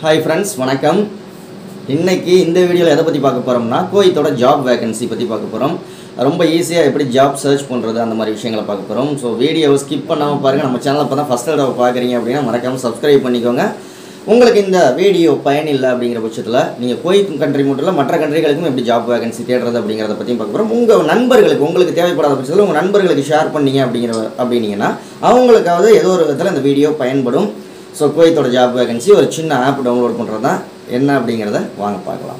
hi friends வணக்கம் இன்னைக்கு இந்த வீடியோவில் எதை பற்றி பார்க்க போகிறோம்னா கோயத்தோட ஜாப் வேகன்சி பற்றி பார்க்க போகிறோம் ரொம்ப ஈஸியாக எப்படி ஜாப் சர்ச் பண்ணுறது அந்த மாதிரி விஷயங்களை பார்க்க போகிறோம் ஸோ வீடியோவை ஸ்கிப் பண்ணாமல் பாருங்கள் நம்ம சேனலை இப்போ தான் ஃபஸ்ட் தடவை பார்க்குறீங்க அப்படின்னா மறக்காமல் சப்ஸ்கிரைப் பண்ணிக்கோங்க உங்களுக்கு இந்த வீடியோ பயனில்லை அப்படிங்கிற பட்சத்தில் நீங்கள் கோயத் கண்ட்ரி மட்டும் இல்லை மற்ற கண்ட்ரிகளுக்கும் எப்படி ஜாப் வேகன்சி தேடுறது அப்படிங்கிறத பற்றியும் பார்க்க போகிறோம் உங்கள் நண்பர்களுக்கு உங்களுக்கு தேவைப்படாத பட்சத்தில் உங்கள் நண்பர்களுக்கு ஷேர் பண்ணீங்க அப்படிங்கிற அப்படின்னீங்கன்னா அவங்களுக்காவது ஏதோ ஒரு விதத்தில் இந்த வீடியோ பயன்படும் ஸோ கோயத்தோட ஜாப் வேகன்சி ஒரு சின்ன ஆப் டவுன்லோட் பண்ணுறது தான் என்ன அப்படிங்கிறத வாங்க பார்க்கலாம்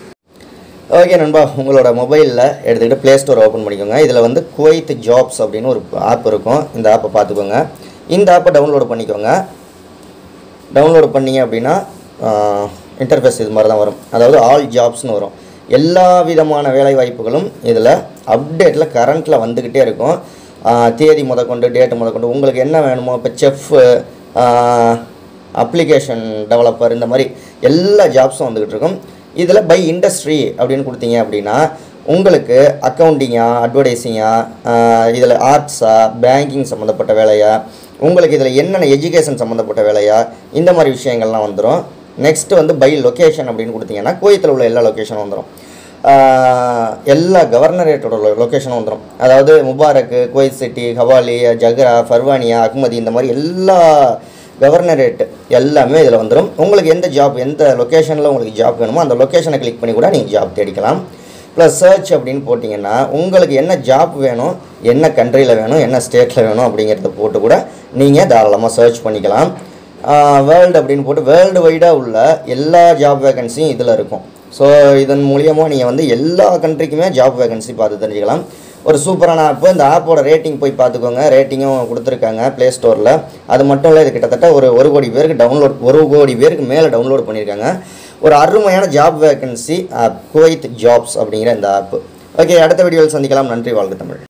ஓகே நண்பா உங்களோட மொபைலில் எடுத்துக்கிட்டு ப்ளே ஸ்டோர் ஓப்பன் பண்ணிக்கோங்க இதில் வந்து குவைத் ஜாப்ஸ் அப்படின்னு ஒரு ஆப் இருக்கும் இந்த ஆப்பை பார்த்துக்கோங்க இந்த ஆப்பை டவுன்லோட் பண்ணிக்கோங்க டவுன்லோட் பண்ணீங்க அப்படின்னா இன்டர்ஃபேஸ் இது மாதிரி தான் வரும் அதாவது ஆல் ஜாப்ஸ்னு வரும் எல்லா விதமான வேலை வாய்ப்புகளும் இதில் அப்டேட்டில் கரண்ட்டில் வந்துக்கிட்டே இருக்கும் ஆஹ் தேதி முதற்கொண்டு டேட்டு முதற்கொண்டு உங்களுக்கு என்ன வேணுமோ இப்போ செஃப்பு அப்ளிகேஷன் டெவலப்பர் இந்த மாதிரி எல்லா ஜாப்ஸும் வந்துக்கிட்டு இருக்கும் இதில் பை இண்டஸ்ட்ரி அப்படின்னு கொடுத்தீங்க அப்படின்னா உங்களுக்கு அக்கௌண்டிங்கா அட்வர்டைஸிங்கா இதில் ஆர்ட்ஸா பேங்கிங் சம்மந்தப்பட்ட வேலையா உங்களுக்கு இதில் என்னென்ன எஜுகேஷன் சம்மந்தப்பட்ட வேலையா இந்த மாதிரி விஷயங்கள்லாம் வந்துடும் நெக்ஸ்ட்டு வந்து பை லொக்கேஷன் அப்படின்னு கொடுத்தீங்கன்னா கோயத்தில் உள்ள எல்லா லொக்கேஷனும் வந்துடும் ஆஹ் எல்லா கவர்னரேட்டோட லொக்கேஷனும் வந்துடும் அதாவது Mubarak Kuwait City Hawally Jahra Farwaniya Ahmadi இந்த மாதிரி எல்லா கவர்னரேட் எல்லாமே இதில் வந்துடும் உங்களுக்கு எந்த ஜாப் எந்த லொக்கேஷனில் உங்களுக்கு ஜாப் வேணுமோ அந்த லொக்கேஷனை கிளிக் பண்ணி கூட நீங்கள் ஜாப் தேடிக்கலாம் ப்ளஸ் சர்ச் அப்படின்னு போட்டிங்கன்னா உங்களுக்கு என்ன ஜாப் வேணும் என்ன கண்ட்ரியில் வேணும் என்ன ஸ்டேட்டில் வேணும் அப்படிங்கிறத போட்டு கூட நீங்கள் தாராளமாக சர்ச் பண்ணிக்கலாம் வேர்ல்டு அப்படின்னு போட்டு வேர்ல்டு வைடாக உள்ள எல்லா ஜாப் வேகன்சியும் இதில் இருக்கும் ஸோ இதன் மூலியமாக நீங்கள் வந்து எல்லா கண்ட்ரிக்குமே ஜாப் வேகன்சி பார்த்து தெரிஞ்சுக்கலாம் ஒரு சூப்பரான ஆப்பு இந்த ஆப்போட ரேட்டிங் போய் பார்த்துக்கோங்க ரேட்டிங்கும் கொடுத்துருக்காங்க ப்ளே ஸ்டோரில் அது மட்டும் இல்லை இது கிட்டத்தட்ட ஒரு ஒரு கோடி பேருக்கு டவுன்லோட் ஒரு கோடி பேருக்கு மேலே டவுன்லோட் பண்ணியிருக்காங்க ஒரு அருமையான ஜாப் வேகன்சி குவைத் ஜாப்ஸ் அப்படிங்கிற இந்த ஆப்பு ஓகே அடுத்த வீடியோவில் சந்திக்கலாம் நன்றி வாழ்க தமிழ்